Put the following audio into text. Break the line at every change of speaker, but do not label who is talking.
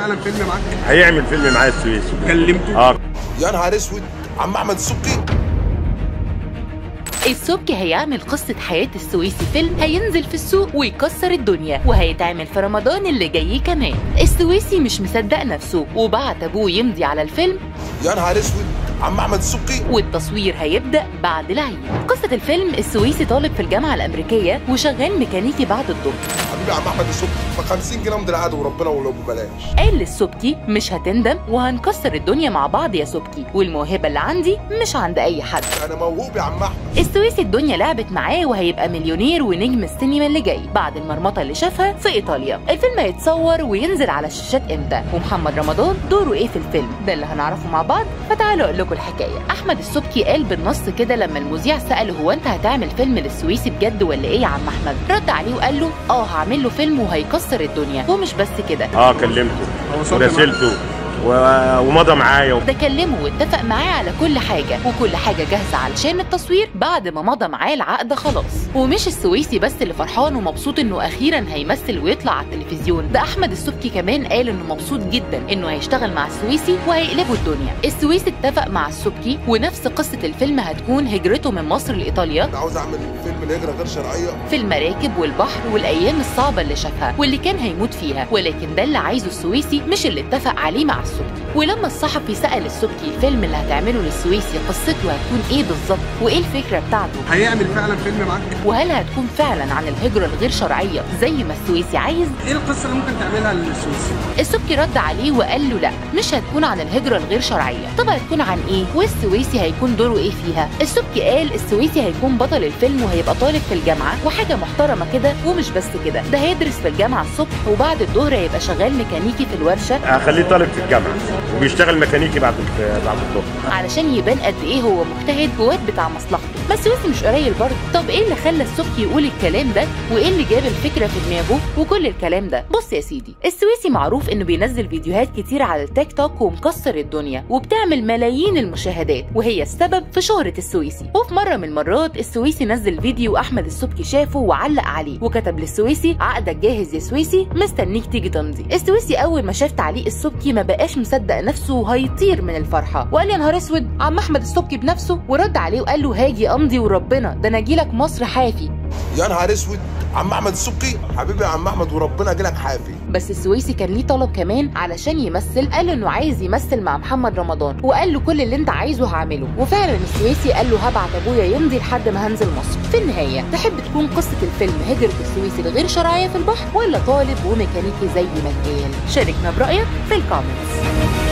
فعلا فيلم معاك
هيعمل فيلم معايا السويسي
كلمته
اه
يا نهار اسود عم احمد السبكي
السبكي هيعمل قصة حياة السويسي فيلم هينزل في السوق ويكسر الدنيا وهيتعمل في رمضان اللي جاي كمان السويسي مش مصدق نفسه وبعت ابوه يمضي على الفيلم
يا نهار اسود عم احمد السبكي
والتصوير هيبدأ بعد العيد قصة الفيلم السويسي طالب في الجامعة الأمريكية وشغال ميكانيكي بعد الظهر
حبيبي يا عم احمد السبكي ب 50 جنيه من العقد وربنا ولو ببلاش
قال للسبكي مش هتندم وهنكسر الدنيا مع بعض يا سبكي والموهبة اللي عندي مش عند أي حد
انا موهوب يا عم احمد
السويسي الدنيا لعبت معاه وهيبقى مليونير ونجم السينما اللي جاي بعد المرمطه اللي شافها في ايطاليا الفيلم هيتصور وينزل على الشاشات امتى ومحمد رمضان دوره ايه في الفيلم ده اللي هنعرفه مع بعض فتعالوا اقول لكم الحكايه احمد السبكي قال بالنص كده لما المذيع ساله هو انت هتعمل فيلم للسويسي بجد ولا ايه يا عم احمد رد عليه وقال له اه هعمل له فيلم وهيكسر الدنيا ومش بس كده
اه كلمته
هو صوتي
وراسلته و- ومضى معايا
ده كلمه واتفق معاه على كل حاجة وكل حاجة جاهزة علشان التصوير بعد ما مضى معاه العقد خلاص ومش السويسي بس اللي فرحان ومبسوط انه اخيرا هيمثل ويطلع على التلفزيون ده احمد السبكي كمان قال انه مبسوط جدا انه هيشتغل مع السويسي وهيقلبوا الدنيا السويسي اتفق مع السبكي ونفس قصة الفيلم هتكون هجرته من مصر لايطاليا
انا عاوز اعمل فيلم الهجره غير شرعيه
في المراكب والبحر والايام الصعبه اللي شافها واللي كان هيموت فيها ولكن ده اللي عايزه السويسي مش اللي اتفق عليه مع السبكي ولما الصحفي سال السبكي الفيلم اللي هتعمله للسويسي قصته هتكون ايه بالظبط وايه الفكره بتاعته
هيعمل فعلا فيلم معاك
وهل هتكون فعلا عن الهجره الغير شرعيه زي ما السويسي عايز
ايه القصه اللي ممكن تعملها للسويسي
السبكي رد عليه وقال له لا مش هتكون عن الهجرة الغير شرعية طب هتكون عن ايه والسويسي هيكون دوره ايه فيها السبكي قال السويسي هيكون بطل الفيلم وهيبقى طالب في الجامعة وحاجة محترمة كده ومش بس كده ده هيدرس في الجامعة الصبح وبعد الظهر هيبقى شغال ميكانيكي في الورشة
هخليه طالب في الجامعه وبيشتغل ميكانيكي بعد ال- بعد الظهر
علشان يبان قد ايه هو مجتهد وواد بتاع مصلحته بس السويسي مش قليل برضه طب ايه اللي خلى السبكي يقول الكلام ده وايه اللي جاب الفكره في دماغه وكل الكلام ده بص يا سيدي السويسي معروف انه بينزل فيديوهات كتير على التيك توك ومكسر الدنيا وبتعمل ملايين المشاهدات وهي السبب في شهره السويسي وفي مره من المرات السويسي نزل فيديو احمد السبكي شافه وعلق عليه وكتب للسويسي عقدك جاهز يا سويسي مستنيك تيجي تمضي السويسي اول ما شاف تعليق السبكي ما بقاش مصدق نفسه وهيطير من الفرحه وقال يا نهار اسود عم احمد السبكي بنفسه ورد عليه وقال له هاجي امضي وربنا ده انا اجيلك مصر حافي
يا نهار اسود عم احمد السبكي حبيبي يا عم احمد وربنا اجيلك حافي
بس السويسي كان ليه طلب كمان علشان يمثل قال انه عايز يمثل مع محمد رمضان وقال له كل اللي انت عايزه هعمله وفعلا السويسي قال له هبعت ابويا يمضي لحد ما هنزل مصر في النهايه تحب تكون قصه الفيلم هجره السويسي الغير شرعيه في البحر ولا طالب وميكانيكي زي ما اتقال شاركنا برايك في الكومنتس